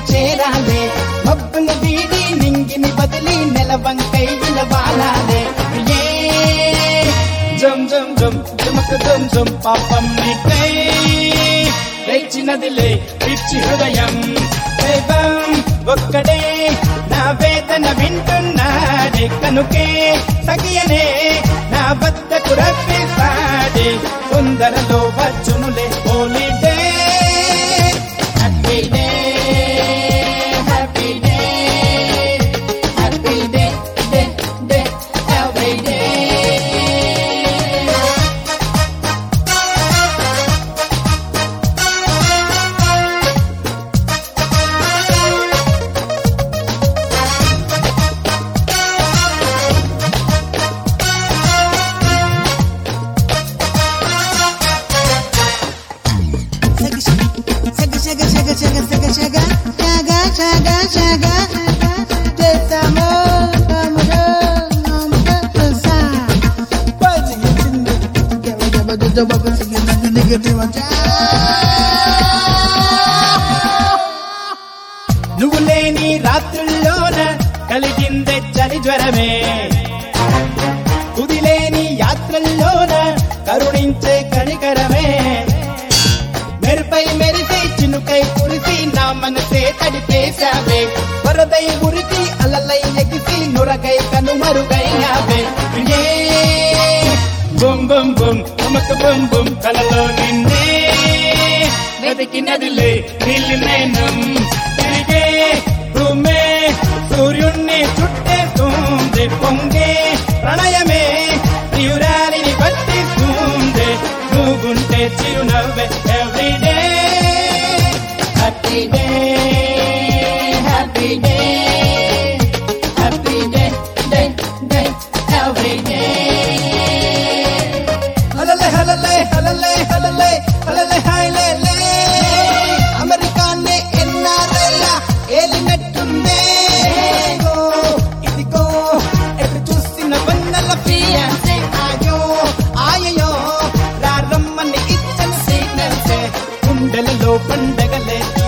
చేరాలే మబ్బుని వీడి నింగిని బదిలి నెలవంకై విలవాలాలే ఏ జం జం జం జమక జం జం పాపం నీకై లేచినదిలే పిచ్చి హృదయం దైవం ఒక్కడే నా వేదన వింటున్నాడే కనుకే సగియనే నా వద్దకు రప్పిస్తాడే తొందరలో వచ్చునులే holiday happy day happy day happy day day day happy day Shaga, shaga, shaga, shaga, shaga, shaga, shaga, shaga, shaga, Just amor, amor, amor, sa. Buzzy, it's in the- Gabba, gabba, gabba, gabba, singing, nigga, nigga, do it. నువ్వు లేని రాత్రుల్లోన కలిగిందే చలి జ్వరమే తుదిలేని యాత్రల్లోన కరుణించే కనికరమే మెరుపై మెరిసి చినుకై కురిసి నా మనసే తడిపేశావే వరదై ఉరికి అలలై ఎగిసి నురగై కనుమరుగైనావే ఏ బొమ్ బొమ్ బొమ్ అమక బొమ్ బొమ్ కలలో నిన్నే వెతికినదిలే నీళ్ళు నేనం తిరిగే భూమే సూర్యుణ్ణి చుట్టేస్తుంది పొంగే ప్రణయమే ప్రియురాలిని పట్టిస్తుంది నువ్వుంటే చిరునవ్వే everyday happy day happy day happy day day day every day హలలే హలలే హలలే హలలే హలలే హైలే అమెరికానే ఎన్నారేళ్ళ ఏలినట్టుందే ఇదిగో, ఇదిగో ఎటు చూసిన వన్నెల ఫియాన్సే ఆయో ఆయయో రారమ్మని ఇచ్చని సిగ్నల్సే గుండెలలో పండగలే